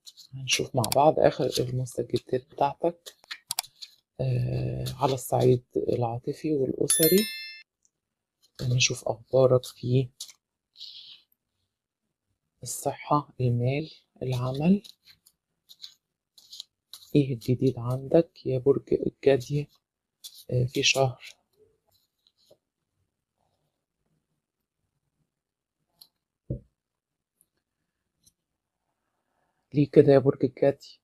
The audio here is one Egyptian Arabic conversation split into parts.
هنشوف مع بعض آخر المستجدات بتاعتك آه على الصعيد العاطفي والأسري نشوف أخبارك في الصحة المال العمل ايه الجديد عندك يا برج الجدي آه في شهر ليه كده يا برج الجدي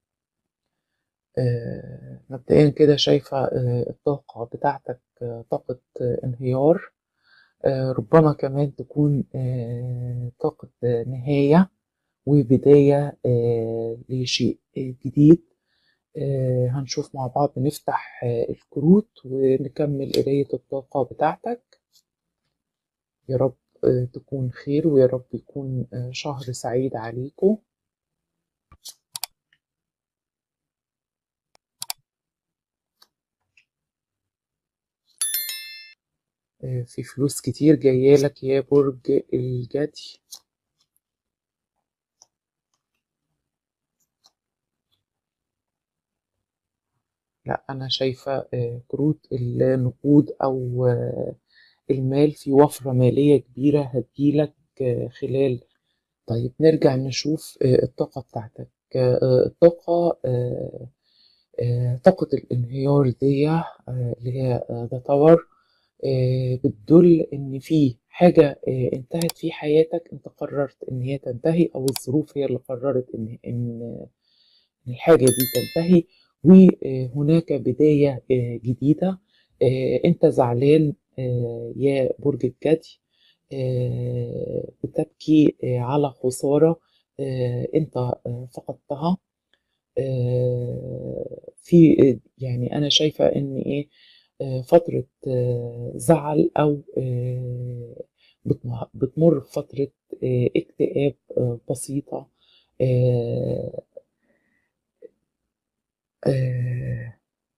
آه مبدئيا كده شايفة آه الطاقة بتاعتك آه طاقة آه انهيار آه ربما كمان تكون آه طاقة آه نهاية وبداية آه لشيء آه جديد آه هنشوف مع بعض نفتح آه الكروت ونكمل قراية الطاقة بتاعتك يا رب آه تكون خير ويا رب يكون آه شهر سعيد عليكم آه في فلوس كتير جايالك يا برج الجدي لا أنا شايفة آه كروت النقود أو آه المال في وفرة مالية كبيرة هتجيلك آه خلال طيب نرجع نشوف آه الطاقة بتاعتك آه الطاقة آه آه طاقة الانهيار دي آه اللي هي ذا تاور آه بتدل إن في حاجة آه انتهت في حياتك أنت قررت إن هي تنتهي أو الظروف هي اللي قررت إن إن إن الحاجة دي تنتهي وهناك بداية آه جديدة آه أنت زعلان آه يا برج الجدي آه بتبكي آه على خسارة آه أنت آه فقدتها آه في يعني أنا شايفة إن إيه آه فترة آه زعل أو آه بتمه- بتمر بفترة آه اكتئاب آه بسيطة آه آه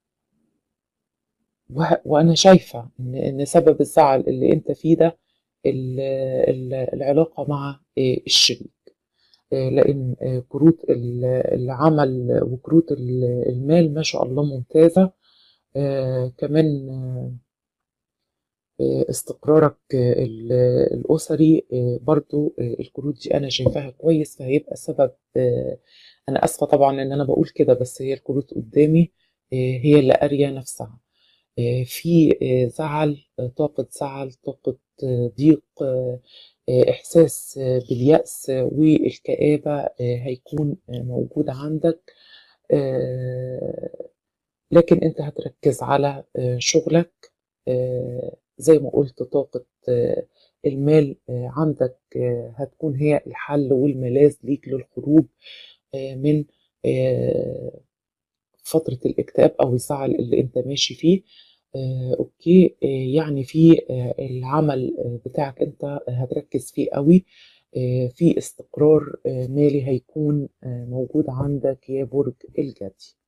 وه- وأنا شايفة إن إن سبب الزعل اللي أنت فيه ده ال- ال- العلاقة مع آه الشريك آه لأن آه كروت ال- العمل وكروت ال- المال ما شاء الله ممتازة آه كمان آه آه، استقرارك آه، ال- الأسري آه، برضو آه، الكروت دي أنا شايفاها كويس فهيبقى سبب آه، أنا آسفة طبعا إن أنا بقول كده بس هي الكروت قدامي آه، هي اللي قارية نفسها آه، في آه، زعل آه، طاقة زعل طاقة آه، ضيق آه، آه، إحساس آه، باليأس آه، والكآبة آه، هيكون آه، موجود عندك آه، لكن أنت هتركز على آه، شغلك آه، زي ما قلت طاقة آه، المال آه، عندك آه، هتكون هي الحل والملاذ ليك للخروج آه، من آه، فترة الاكتئاب أو الزعل اللي أنت ماشي فيه آه، أوكي آه، يعني في آه، العمل آه، بتاعك أنت هتركز فيه قوي آه، في استقرار آه، مالي هيكون آه، موجود عندك يا برج الجدي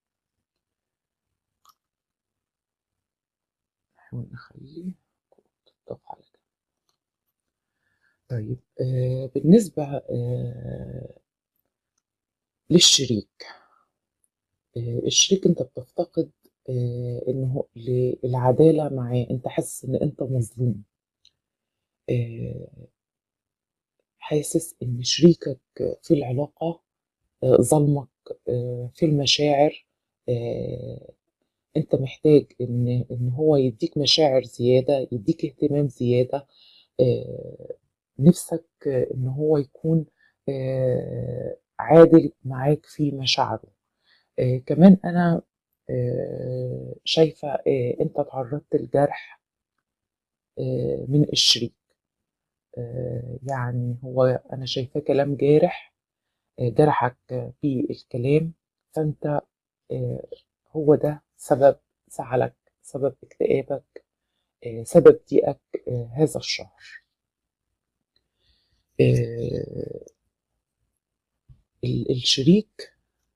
نحاول نخلي الطاقة على جنب. طيب آه، بالنسبة آه، للشريك آه، الشريك انت بتفتقد آه، انه ل- العدالة معاه انت حاسس ان انت مظلوم آه، حاسس ان شريكك في العلاقة آه، ظلمك آه، في المشاعر آه، انت محتاج ان ان هو يديك مشاعر زيادة يديك اهتمام زيادة آه، نفسك آه، ان هو يكون آه، عادل معاك في مشاعره آه، كمان انا آه، شايفة آه، انت تعرضت لجرح آه، من الشريك آه، يعني هو انا شايفاه كلام جارح آه، جرحك آه، في الكلام فانت آه، هو ده سبب زعلك سبب اكتئابك آه، سبب ضيقك آه، هذا الشهر آه، ال- الشريك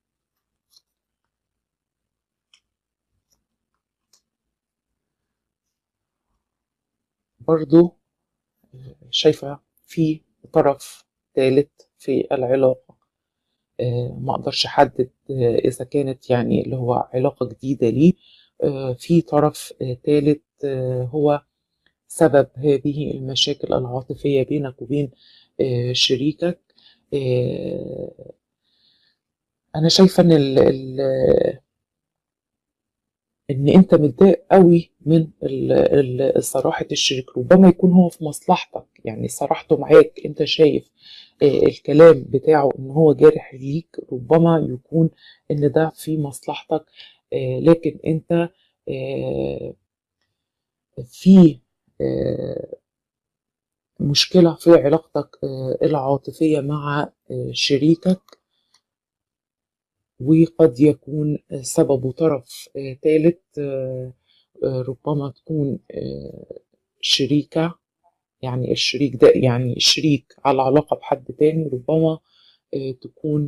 برضو آه، شايفة في طرف ثالث في العلاقة ما اقدرش احدد اذا كانت يعني اللي هو علاقة جديدة ليه في طرف ثالث هو سبب هذه المشاكل العاطفية بينك وبين شريكك انا شايفة ان ال ال ان انت متضايق قوي من صراحة الشريك ربما يكون هو في مصلحتك يعني صراحته معاك انت شايف الكلام بتاعه ان هو جارح ليك ربما يكون ان ده في مصلحتك لكن انت في مشكلة في علاقتك العاطفية مع شريكك وقد يكون سببه طرف ثالث ربما تكون شريكة يعني الشريك ده يعني الشريك على علاقة بحد تاني ربما تكون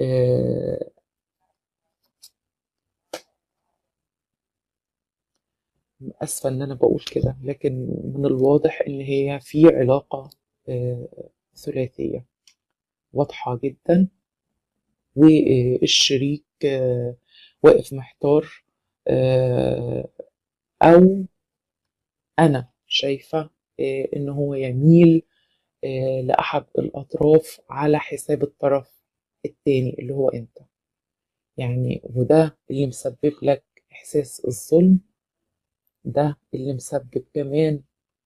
أسفة إن أنا بقول كده لكن من الواضح إن هي في علاقة ثلاثية واضحة جدا والشريك واقف محتار أو أنا شايفة إن هو يميل لأحد الأطراف على حساب الطرف التاني اللي هو أنت يعني وده اللي مسبب لك إحساس الظلم ده اللي مسبب كمان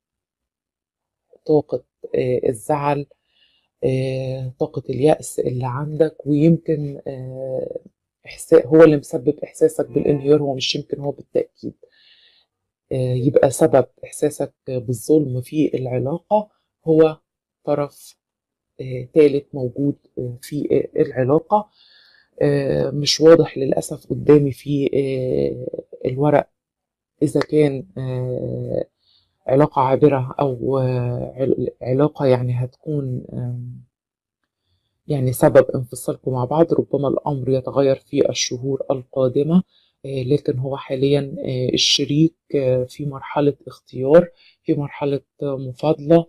طاقة الزعل طاقة اليأس اللي عندك ويمكن إحساس هو اللي مسبب إحساسك بالانهيار هو مش يمكن هو بالتأكيد يبقى سبب إحساسك بالظلم في العلاقة هو طرف ثالث موجود في العلاقة مش واضح للأسف قدامي في الورق إذا كان علاقة عابرة أو علاقة يعني هتكون يعني سبب انفصالكم مع بعض ربما الأمر يتغير في الشهور القادمة لكن هو حاليا الشريك في مرحلة اختيار في مرحلة مفاضلة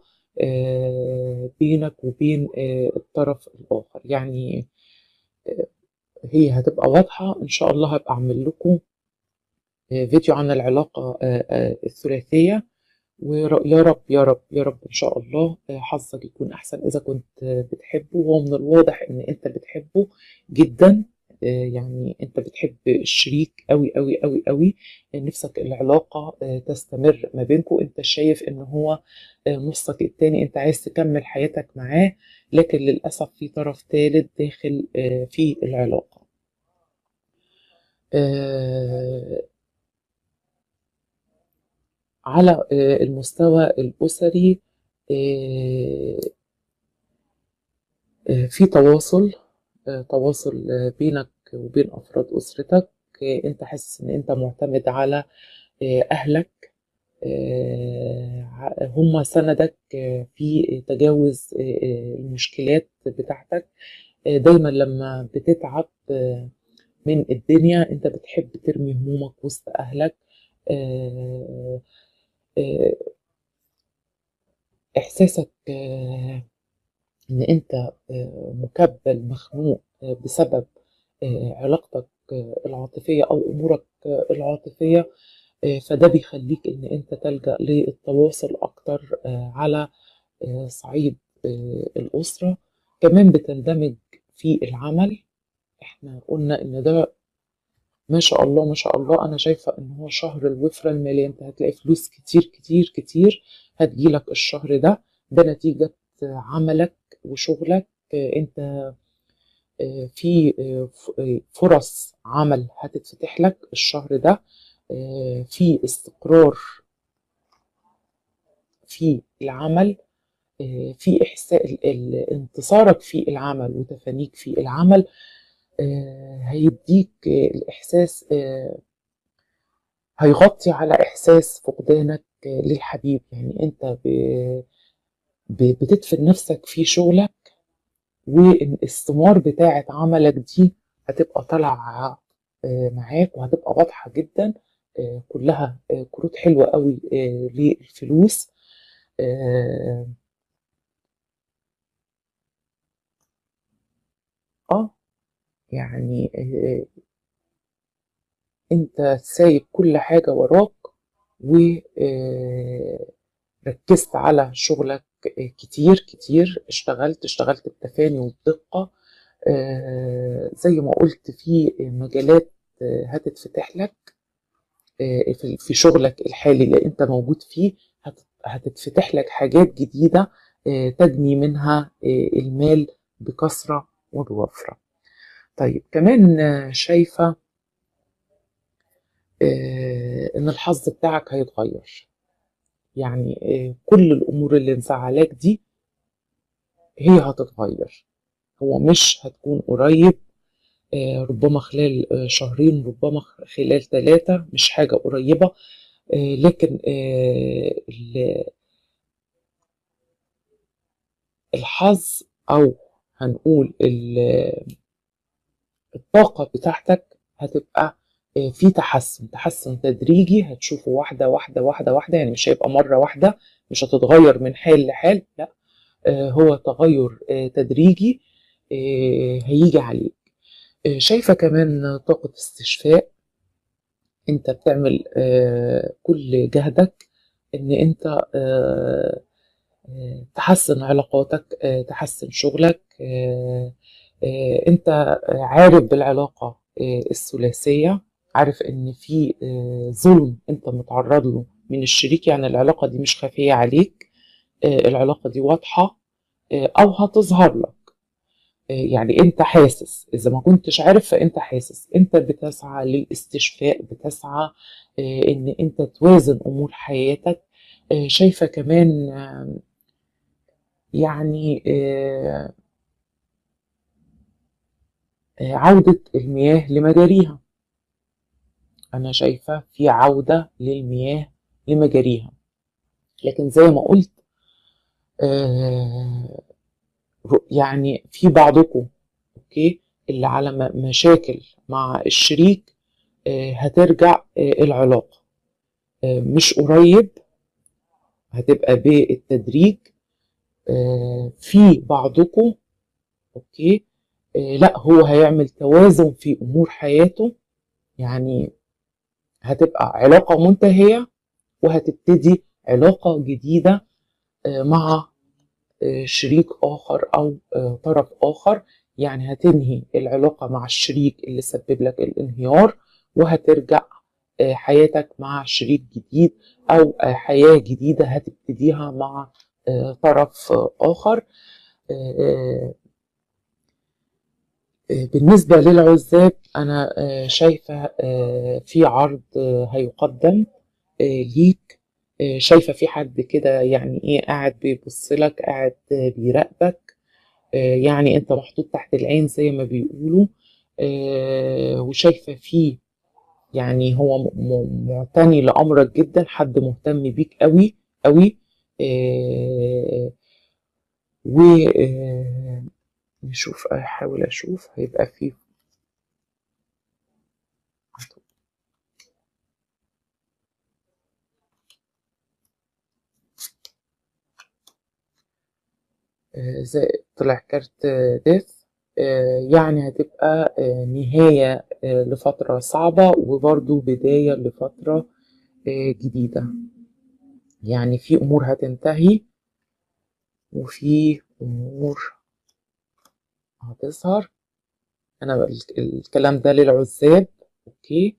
بينك وبين الطرف الآخر يعني هي هتبقى واضحة إن شاء الله هبقى أعمل لكم فيديو عن العلاقة الثلاثية ويا رب يا رب يا رب إن شاء الله حظك يكون أحسن إذا كنت بتحبه وهو من الواضح إن أنت بتحبه جدا يعني أنت بتحب الشريك أوي أوي أوي أوي نفسك العلاقة تستمر ما بينكم أنت شايف إن هو نصك التاني أنت عايز تكمل حياتك معاه لكن للأسف في طرف ثالث داخل في العلاقة على المستوى الأسري في تواصل تواصل بينك وبين أفراد أسرتك أنت حاسس إن أنت معتمد على أهلك هم سندك في تجاوز المشكلات بتاعتك دايما لما بتتعب من الدنيا أنت بتحب ترمي همومك وسط أهلك إحساسك إن أنت مكبل مخنوق بسبب علاقتك العاطفية أو أمورك العاطفية فده بيخليك إن أنت تلجأ للتواصل أكتر على صعيد الأسرة كمان بتندمج في العمل إحنا قلنا إن ده ما شاء الله ما شاء الله انا شايفه ان هو شهر الوفره الماليه انت هتلاقي فلوس كتير كتير كتير هتجيلك الشهر ده ده نتيجه عملك وشغلك انت في فرص عمل هتتفتح لك الشهر ده في استقرار في العمل في احساس انتصارك في العمل وتفانيك في العمل هيديك الإحساس هيغطي على إحساس فقدانك للحبيب يعني أنت بتدفن نفسك في شغلك والثمار بتاعة عملك دي هتبقى طالعة معاك وهتبقى واضحة جدا كلها كروت حلوة قوي للفلوس اه يعني انت سايب كل حاجة وراك وركزت على شغلك كتير كتير اشتغلت اشتغلت بتفاني وبدقة زي ما قلت في مجالات هتتفتح لك في شغلك الحالي اللي انت موجود فيه هتتفتح لك حاجات جديدة تجني منها المال بكثرة وبوفرة طيب كمان شايفة ان الحظ بتاعك هيتغير يعني كل الامور اللي مزعلاك دي هي هتتغير هو مش هتكون قريب ربما خلال شهرين ربما خلال ثلاثة مش حاجة قريبة لكن الحظ أو هنقول الطاقة بتاعتك هتبقى في تحسن تحسن تدريجي هتشوفه واحدة واحدة واحدة واحدة يعني مش هيبقى مرة واحدة مش هتتغير من حال لحال لا هو تغير تدريجي هيجي عليك شايفة كمان طاقة استشفاء انت بتعمل كل جهدك ان انت تحسن علاقاتك تحسن شغلك انت عارف بالعلاقة الثلاثية عارف ان في ظلم انت متعرض له من الشريك يعني العلاقة دي مش خفية عليك العلاقة دي واضحة او هتظهر لك يعني انت حاسس اذا ما كنتش عارف فانت حاسس انت بتسعى للاستشفاء بتسعى ان انت توازن امور حياتك شايفه كمان يعني عودة المياه لمجاريها أنا شايفة في عودة للمياه لمجاريها لكن زي ما قلت يعني في بعضكم اوكي اللي على مشاكل مع الشريك هترجع العلاقة مش قريب هتبقى بالتدريج في بعضكم اوكي لا هو هيعمل توازن في امور حياته يعني هتبقى علاقة منتهية وهتبتدي علاقة جديدة مع شريك آخر أو طرف آخر يعني هتنهي العلاقة مع الشريك اللي سبب لك الانهيار وهترجع حياتك مع شريك جديد أو حياة جديدة هتبتديها مع طرف آخر بالنسبة للعزاب أنا شايفة في عرض هيقدم ليك شايفة في حد كده يعني ايه قاعد بيبص لك قاعد بيراقبك يعني انت محطوط تحت العين زي ما بيقولوا وشايفة فيه يعني هو معتني لأمرك جدا حد مهتم بيك قوي قوي و نشوف احاول اشوف هيبقى فيه زي طلع كارت ديث يعني هتبقى نهاية لفترة صعبة وبرضو بداية لفترة جديدة يعني في أمور هتنتهي وفي أمور هتظهر أنا الكلام ده للعزاب أوكي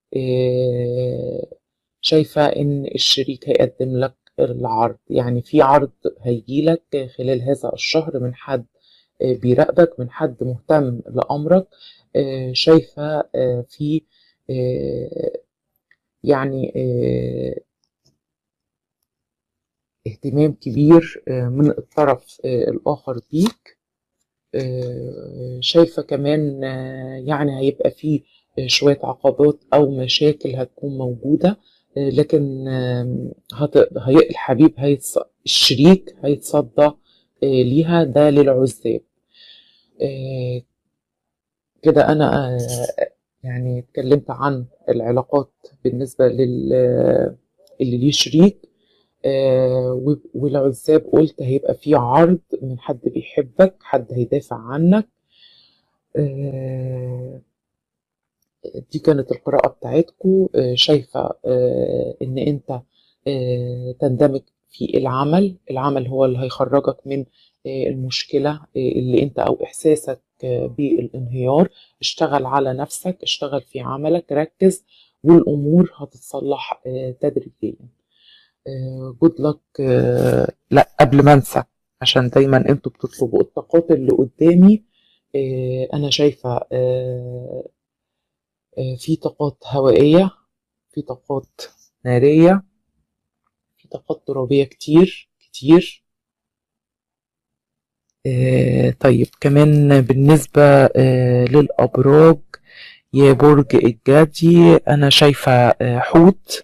شايفة إن الشريك هيقدم لك العرض يعني في عرض هيجيلك خلال هذا الشهر من حد بيراقبك من حد مهتم لأمرك شايفة في يعني اهتمام كبير من الطرف الآخر بيك شايفة كمان يعني هيبقى في شوية عقبات أو مشاكل هتكون موجودة لكن هت... هي... الحبيب هيتص... الشريك هيتصدى ليها ده للعزاب كده أنا يعني اتكلمت عن العلاقات بالنسبة لل اللي ليه شريك والعزاب قلت هيبقى في عرض من حد بيحبك حد هيدافع عنك دي كانت القراءة بتاعتكم شايفة إن أنت تندمج في العمل العمل هو اللي هيخرجك من المشكلة اللي أنت أو إحساسك بالانهيار اشتغل على نفسك اشتغل في عملك ركز والأمور هتتصلح تدريجيا جود لك لا قبل ما انسى عشان دايما انتوا بتطلبوا الطاقات اللي قدامي انا شايفه في طاقات هوائيه في طاقات ناريه في طاقات ترابيه كتير كتير طيب كمان بالنسبه للابراج يا برج الجدي انا شايفه حوت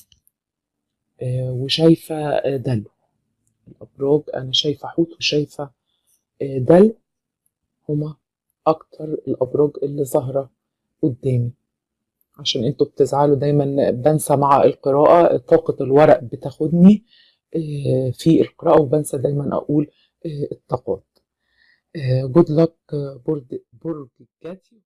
وشايفه دلو الابراج انا شايفه حوت وشايفه دلو هما اكتر الابراج اللي ظاهره قدامي عشان انتوا بتزعلوا دايما بنسى مع القراءة طاقة الورق بتاخدني في القراءة وبنسى دايما اقول الطاقات جود لك برج برج الجدي